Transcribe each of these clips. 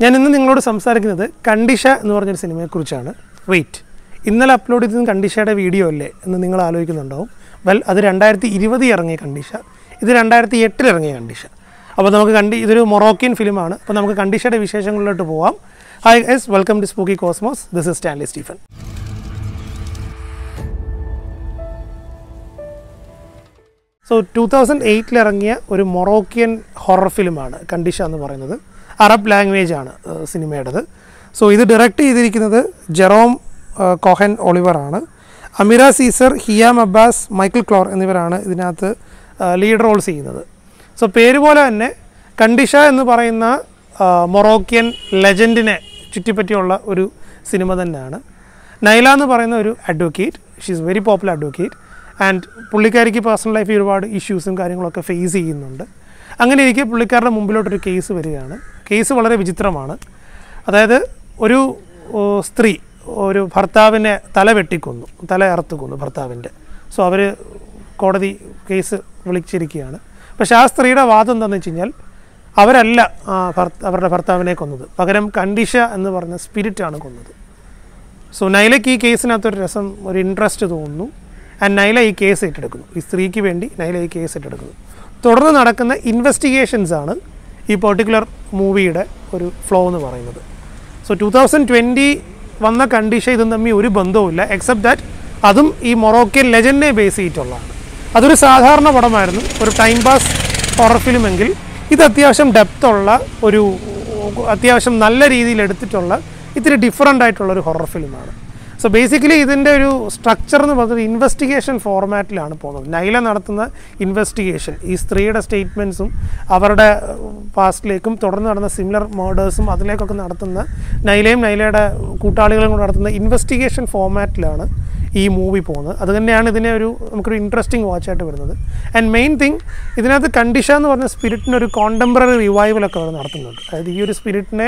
ഞാൻ ഇന്ന് നിങ്ങളോട് സംസാരിക്കുന്നത് കണ്ടിഷ എന്ന് പറഞ്ഞൊരു സിനിമയെക്കുറിച്ചാണ് വെയിറ്റ് ഇന്നലെ അപ്ലോഡ് ചെയ്തത് കണ്ടിഷയുടെ വീഡിയോ അല്ലേ എന്ന് നിങ്ങൾ ആലോചിക്കുന്നുണ്ടാവും വെൽ അത് രണ്ടായിരത്തി ഇരുപതിൽ ഇറങ്ങിയ കണ്ടിഷ ഇത് രണ്ടായിരത്തി എട്ടിൽ ഇറങ്ങിയ കണ്ടിഷ അപ്പോൾ നമുക്ക് കണ്ടി ഇതൊരു മൊറോക്കിയൻ ഫിലിമാണ് അപ്പോൾ നമുക്ക് കണ്ടിഷയുടെ വിശേഷങ്ങളിലോട്ട് പോവാം ഹായ് എസ് welcome to Spooky Cosmos this is Stanley Stephen so two thousand എയ്റ്റിൽ ഇറങ്ങിയ ഒരു മൊറോക്കിയൻ ഹൊറർ ഫിലിമാണ് കണ്ടിഷ എന്ന് പറയുന്നത് അറബ് ലാംഗ്വേജ് ആണ് ഏഹ്, സിനിമയുടേത് സോ ഇത് ഡയറക്റ്റ് ചെയ്തിരിക്കുന്നത് ജെറോം ഏഹ്, കോഹൻ ഒളിവർ ആണ് Amira Casar Hiam Abbass Michael Clore എന്നിവരാണ് ഇതിനകത്ത് ലീഡ് റോൾസ് ചെയ്യുന്നത് സോ പേര് പോലെ തന്നെ കണ്ടിഷ എന്ന് പറയുന്ന ആ, മൊറോക്കിയൻ ലെജൻഡിനെ ചുറ്റിപ്പറ്റിയുള്ള ഒരു സിനിമ തന്നെയാണ് നൈല എന്ന് പറയുന്ന ഒരു advocate she is very popular advocate and പുള്ളിക്കാരിക്ക് പേഴ്സണൽ ലൈഫിൽ ഒരുപാട് ഇഷ്യൂസും കാര്യങ്ങളൊക്കെ ഫേസ് ചെയ്യുന്നുണ്ട് അങ്ങനെ ഇരിക്കെ പുള്ളിക്കാരുടെ മുമ്പിലോട്ടൊരു കേസ് വരികയാണ് കേസ് വളരെ വിചിത്രമാണ് അതായത് ഒരു ഓ, സ്ത്രീ ഒരു ഭർത്താവിനെ തല വെട്ടിക്കൊന്നു തല അറുത്ത് കൊന്നു ഭർത്താവിൻ്റെ സോ അവർ കോടതി കേസ് വിളിച്ചിരിക്കുകയാണ് പക്ഷേ ആ സ്ത്രീയുടെ വാദം എന്താണെന്ന് വെച്ച് കഴിഞ്ഞാൽ അവരല്ല ആ ഭർത്ത അവരുടെ ഭർത്താവിനെ കൊന്നത് പകരം കണ്ടിഷ എന്ന് പറഞ്ഞ സ്പിരിറ്റാണ് കൊന്നത് സോ നൈലയ്ക്ക് ഈ കേസിനകത്തൊരു രസം ഒരു ഇൻട്രസ്റ്റ് തോന്നുന്നു ആൻഡ് നൈല ഈ കേസ് ഏറ്റെടുക്കുന്നു ഈ സ്ത്രീക്ക് വേണ്ടി നൈല ഈ കേസ് ഏറ്റെടുക്കുന്നു തുടർന്ന് നടക്കുന്ന ഇൻവെസ്റ്റിഗേഷൻസ് ആണ് ഈ പെർട്ടിക്കുലർ മൂവിയുടെ ഒരു ഫ്ലോ എന്ന് പറയുന്നത് സോ ടു തൗസൻഡ് ട്വൻറ്റി വന്ന കണ്ടീഷൻ ഇതും തമ്മിൽ ഒരു ബന്ധവുമില്ല എക്സെപ്റ്റ് ദാറ്റ് അതും ഈ മൊറോക്കിയൻ ലെജൻഡിനെ ബേസ് ചെയ്തിട്ടുള്ളതാണ് അതൊരു സാധാരണ പടമായിരുന്നു ഒരു ടൈം പാസ് ഹൊറർ ഫിലിമെങ്കിൽ ഇത് അത്യാവശ്യം ഡെപ്തുള്ള ഒരു അത്യാവശ്യം നല്ല രീതിയിൽ എടുത്തിട്ടുള്ള ഇത്തിരി ഡിഫറൻ്റ് ആയിട്ടുള്ള ഒരു ഹൊറർ ഫിലിമാണ് സോ ബേസിക്കലി ഇതിൻ്റെ ഒരു സ്ട്രക്ചർ എന്ന് പറയുന്നത് ഇൻവെസ്റ്റിഗേഷൻ ഫോർമാറ്റിലാണ് പോകുന്നത് നൈല നടത്തുന്ന ഇൻവെസ്റ്റിഗേഷൻ ഈ സ്ത്രീയുടെ സ്റ്റേറ്റ്മെൻറ്റ്സും അവരുടെ പാസ്റ്റിലേക്കും തുടർന്ന് നടന്ന സിമിലർ മേർഡേഴ്സും അതിലേക്കൊക്കെ നടത്തുന്ന നൈലയും നൈലയുടെ കൂട്ടാളികളും കൂടെ നടത്തുന്ന ഇൻവെസ്റ്റിഗേഷൻ ഫോർമാറ്റിലാണ് ഈ മൂവി പോകുന്നത് അത് തന്നെയാണ് ഇതിനെ ഒരു നമുക്കൊരു ഇൻട്രസ്റ്റിംഗ് വാച്ചായിട്ട് വരുന്നത് ആൻഡ് മെയിൻ തിങ് ഇതിനകത്ത് കണ്ടിഷ എന്ന് പറഞ്ഞ സ്പിരിറ്റിന് ഒരു കോണ്ടംപററി റിവൈവലൊക്കെ അവർ നടത്തുന്നുണ്ട് അതായത് ഈ ഒരു സ്പിരിറ്റിനെ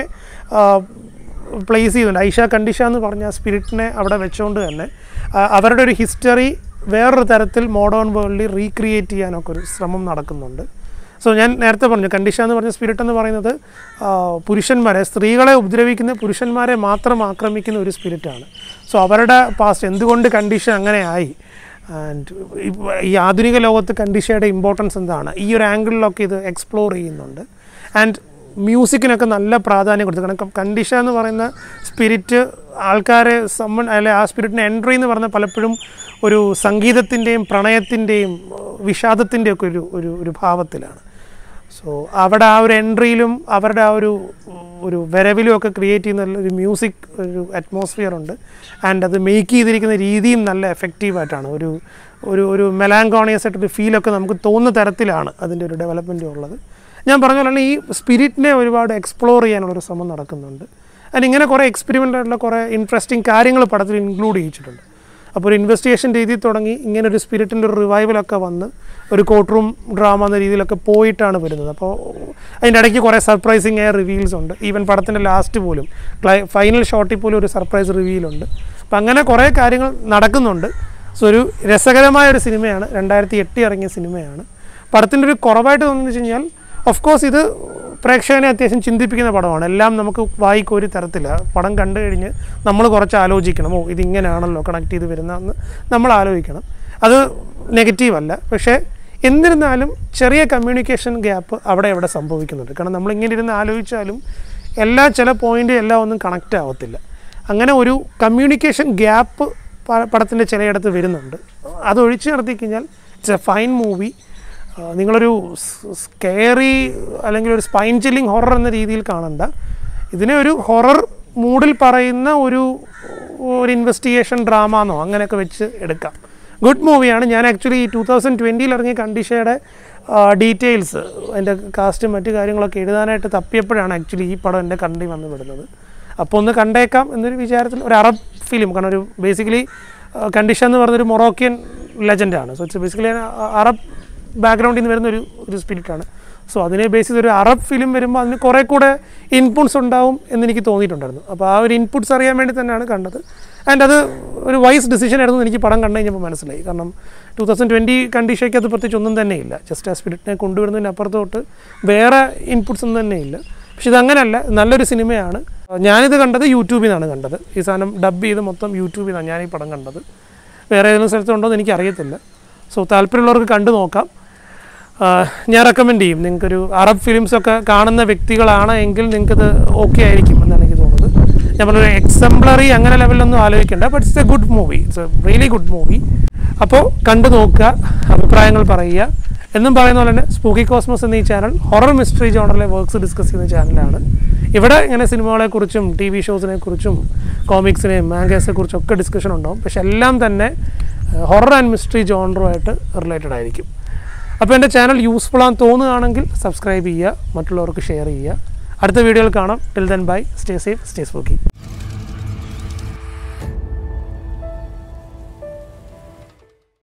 പ്ലേസ് ചെയ്യുന്നുണ്ട് ഐഷ കണ്ടിഷ എന്ന് പറഞ്ഞ സ്പിരിറ്റിനെ അവിടെ വെച്ചുകൊണ്ട് തന്നെ ആ, അവരുടെ ഒരു ഹിസ്റ്ററി വേറൊരു തരത്തിൽ മോഡേൺ വേൾഡിൽ റീക്രിയേറ്റ് ചെയ്യാനൊക്കെ ഒരു ശ്രമം നടക്കുന്നുണ്ട് സോ ഞാൻ നേരത്തെ പറഞ്ഞു കണ്ടിഷ എന്ന് പറഞ്ഞ സ്പിരിറ്റ് എന്ന് പറയുന്നത് ആ, പുരുഷന്മാരെ സ്ത്രീകളെ ഉപദ്രവിക്കുന്ന പുരുഷന്മാരെ മാത്രം ആക്രമിക്കുന്ന ഒരു സ്പിരിറ്റാണ് സോ അവരുടെ പാസ്റ്റ് എന്തുകൊണ്ട് കണ്ടീഷൻ അങ്ങനെ ആയി ആൻഡ് ഈ ആധുനിക ലോകത്ത് കണ്ടീഷയുടെ ഇമ്പോർട്ടൻസ് എന്താണ് ഈ ഒരു ആംഗിളിലൊക്കെ ഇത് എക്സ്പ്ലോർ ചെയ്യുന്നുണ്ട് ആൻഡ് മ്യൂസിക്കിനൊക്കെ നല്ല പ്രാധാന്യം കൊടുത്തു കാരണം കണ്ടീഷ എന്ന് പറയുന്ന സ്പിരിറ്റ് ആൾക്കാരെ സമ്മൺ അല്ലെ ആ സ്പിരിറ്റിന് എൻട്രി എന്ന് പറഞ്ഞാൽ പലപ്പോഴും ഒരു സംഗീതത്തിൻ്റെയും പ്രണയത്തിൻ്റെയും വിഷാദത്തിൻ്റെയും ഒക്കെ ഒരു ഒരു ഒരു ഭാവത്തിലാണ് സോ അവിടെ ആ ഒരു എൻട്രിയിലും അവരുടെ ആ ഒരു ഒരു വരവിലും ഒക്കെ ക്രിയേറ്റ് ചെയ്യുന്ന ഒരു മ്യൂസിക് ഒരു അറ്റ്മോസ്ഫിയർ ഉണ്ട് ആൻഡ് അത് മേക്ക് ചെയ്തിരിക്കുന്ന രീതിയും നല്ല എഫക്റ്റീവായിട്ടാണ് ഒരു ഒരു ഒരു മെലാങ്കോണിയസ് ആയിട്ടൊരു ഫീലൊക്കെ നമുക്ക് തോന്നുന്ന തരത്തിലാണ് അതിൻ്റെ ഒരു ഡെവലപ്മെൻറ്റ് ഉള്ളത് ഞാൻ പറഞ്ഞ പോലെ തന്നെ ഈ സ്പിരിറ്റിനെ ഒരുപാട് എക്സ്പ്ലോർ ചെയ്യാനുള്ളൊരു ശ്രമം നടക്കുന്നുണ്ട് ആൻഡ് ഇങ്ങനെ കുറേ എക്സ്പെരിമെൻ്റ് ആയിട്ടുള്ള കുറേ ഇൻട്രസ്റ്റിംഗ് കാര്യങ്ങൾ പടത്തിൽ ഇൻക്ലൂഡ് ചെയ്യിച്ചിട്ടുണ്ട് അപ്പോൾ ഒരു ഇൻവെസ്റ്റിഗേഷൻ രീതിയിൽ തുടങ്ങി ഇങ്ങനെ ഒരു സ്പിരിറ്റിൻ്റെ ഒരു റിവൈവലൊക്കെ വന്ന് ഒരു കോർട്ട് റൂം ഡ്രാമ എന്ന രീതിയിലൊക്കെ പോയിട്ടാണ് വരുന്നത് അപ്പോൾ അതിൻ്റെ ഇടയ്ക്ക് കുറേ സർപ്രൈസിങ് ആയ റിവീൽസ് ഉണ്ട് ഈവൻ പടത്തിൻ്റെ ലാസ്റ്റ് പോലും ക്ലൈ ഫൈനൽ ഷോട്ടിൽ പോലും ഒരു സർപ്രൈസ് റിവീലുണ്ട് അപ്പം അങ്ങനെ കുറേ കാര്യങ്ങൾ നടക്കുന്നുണ്ട് സോ ഒരു രസകരമായ ഒരു സിനിമയാണ് രണ്ടായിരത്തി എട്ടിൽ ഇറങ്ങിയ സിനിമയാണ് പടത്തിൻ്റെ ഒരു കുറവായിട്ട് തോന്നുന്നത് വെച്ച് കഴിഞ്ഞാൽ ഓഫ് കോഴ്സ് ഇത് പ്രേക്ഷകനെ അത്യാവശ്യം ചിന്തിപ്പിക്കുന്ന പടമാണ് എല്ലാം നമുക്ക് വായിക്കൊരു തരത്തില്ല പടം കണ്ടു കഴിഞ്ഞ് നമ്മൾ കുറച്ച് ആലോചിക്കണം ഓ ഇതിങ്ങനെയാണല്ലോ കണക്ട് ചെയ്ത് വരുന്നതെന്ന് നമ്മൾ ആലോചിക്കണം അത് നെഗറ്റീവ് അല്ല പക്ഷേ എന്നിരുന്നാലും ചെറിയ കമ്മ്യൂണിക്കേഷൻ ഗ്യാപ്പ് അവിടെ ഇവിടെ സംഭവിക്കുന്നുണ്ട് കാരണം നമ്മൾ ഇങ്ങനെ ഇരുന്ന് ആലോചിച്ചാലും എല്ലാ ചില പോയിന്റ് എല്ലാം ഒന്നും കണക്റ്റ് ആവത്തില്ല അങ്ങനെ ഒരു കമ്മ്യൂണിക്കേഷൻ ഗ്യാപ്പ് പടത്തിൻ്റെ ചിലയിടത്ത് വരുന്നുണ്ട് അത് ഒഴിച്ചു നിർത്തി കഴിഞ്ഞാൽ ഇറ്റ്സ് എ ഫൈൻ മൂവി നിങ്ങളൊരു സ്കെയറി അല്ലെങ്കിൽ ഒരു സ്പൈൻ ചില്ലിങ് ഹൊറർ എന്ന രീതിയിൽ കാണണ്ട ഇതിനെ ഒരു ഹൊറർ മൂഡിൽ പറയുന്ന ഒരു ഒരു ഇൻവെസ്റ്റിഗേഷൻ ഡ്രാമ എന്നോ അങ്ങനെയൊക്കെ വെച്ച് എടുക്കാം ഗുഡ് മൂവിയാണ് ഞാൻ ആക്ച്വലി ടൂ തൗസൻഡ് ട്വൻറ്റിയിൽ ഇറങ്ങിയ കണ്ടീഷയുടെ ഡീറ്റെയിൽസ് അതിൻ്റെ കാസ്റ്റും മറ്റു കാര്യങ്ങളൊക്കെ എഴുതാനായിട്ട് തപ്പിയപ്പോഴാണ് ആക്ച്വലി ഈ പടം എൻ്റെ കണ്ടി വന്ന് വിടുന്നത് അപ്പോൾ ഒന്ന് കണ്ടേക്കാം എന്നൊരു വിചാരത്തിൽ ഒരു അറബ് ഫിലിം കാരണം ഒരു ബേസിക്കലി കണ്ടീഷൻ എന്ന് പറഞ്ഞൊരു മൊറോക്കിയൻ ലെജൻഡാണ് സോ ഇറ്റ്സ് ബേസിക്കലി അറബ് ബാക്ക്ഗ്രൗണ്ടിൽ നിന്ന് വരുന്ന ഒരു ഒരു സ്പിരിറ്റാണ് സോ അതിനെ ബേസ് ചെയ്ത് ഒരു അറബ് ഫിലിം വരുമ്പോൾ അതിന് കുറേ കൂടെ ഇൻപുട്സ് ഉണ്ടാവും എന്ന് എനിക്ക് തോന്നിയിട്ടുണ്ടായിരുന്നു അപ്പോൾ ആ ഒരു ഇൻപുട്സ് അറിയാൻ വേണ്ടി തന്നെയാണ് കണ്ടത് ആൻഡ് അത് ഒരു വൈസ് ഡിസിഷൻ ആയിരുന്നു എന്ന് എനിക്ക് പടം കണ്ടു കഴിഞ്ഞപ്പോൾ മനസ്സിലായി കാരണം ടൂ തൗസൻഡ് ട്വൻറ്റി കണ്ടീഷയ്ക്ക് അത് പ്രത്യേകിച്ച് ഒന്നും തന്നെയില്ല ജസ്റ്റ് ആ സ്പിരിറ്റിനെ കൊണ്ടുവരുന്നതിന് അപ്പുറത്തോട്ട് വേറെ ഇൻപുട്സ് ഒന്നും തന്നെയില്ല പക്ഷെ ഇതങ്ങനെയല്ല നല്ലൊരു സിനിമയാണ് ഞാനിത് കണ്ടത് യൂട്യൂബിൽ നിന്നാണ് കണ്ടത് ഈ സാധനം ഡബ് ചെയ്ത് മൊത്തം യൂട്യൂബിൽ നിന്നാണ് ഞാൻ ഈ പടം കണ്ടത് വേറെ ഏതെങ്കിലും സ്ഥലത്തുണ്ടോ എന്ന് എനിക്കറിയത്തില്ല സോ താല്പര്യമുള്ളവർക്ക് കണ്ടു നോക്കാം ആഹ് ഞാൻ റെക്കമെൻഡ് ചെയ്യും നിങ്ങൾക്കൊരു അറബ് ഫിലിംസൊക്കെ കാണുന്ന വ്യക്തികളാണ് എങ്കിൽ നിങ്ങൾക്കത് ഓക്കെ ആയിരിക്കും എന്നാണ് എനിക്ക് തോന്നുന്നത് ഞാൻ പറഞ്ഞൊരു എക്സംപ്ലറി അങ്ങനെ ലെവലിലൊന്നും ആലോചിക്കേണ്ട but it's a good movie it's a really good movie അപ്പോൾ കണ്ടു നോക്കുക അഭിപ്രായങ്ങൾ പറയുക എന്നും പറയുന്ന പോലെ തന്നെ സ്പൂക്കി കോസ്മോസ് എന്ന ഈ ചാനൽ ഹൊറർ മിസ്റ്ററി ജോണറിലെ വർക്ക്സ് ഡിസ്കസ് ചെയ്യുന്ന ചാനലാണ് ഇവിടെ ഇങ്ങനെ സിനിമകളെക്കുറിച്ചും ടി വി ഷോസിനെ കുറിച്ചും കോമിക്സിനെയും മാംഗേഴ്സിനെ കുറിച്ചും ഒക്കെ ഡിസ്കഷൻ ഉണ്ടാവും പക്ഷെ എല്ലാം തന്നെ ഹൊറർ ആൻഡ് മിസ്റ്ററി ജോണറുമായിട്ട് റിലേറ്റഡ് ആയിരിക്കും അപ്പോൾ എൻ്റെ ചാനൽ യൂസ്ഫുൾ ആണെന്ന് തോന്നുകയാണെങ്കിൽ സബ്സ്ക്രൈബ് ചെയ്യുക മറ്റുള്ളവർക്ക് ഷെയർ ചെയ്യുക അടുത്ത വീഡിയോയിൽ കാണാം till then bye stay safe stay സ്പോക്കി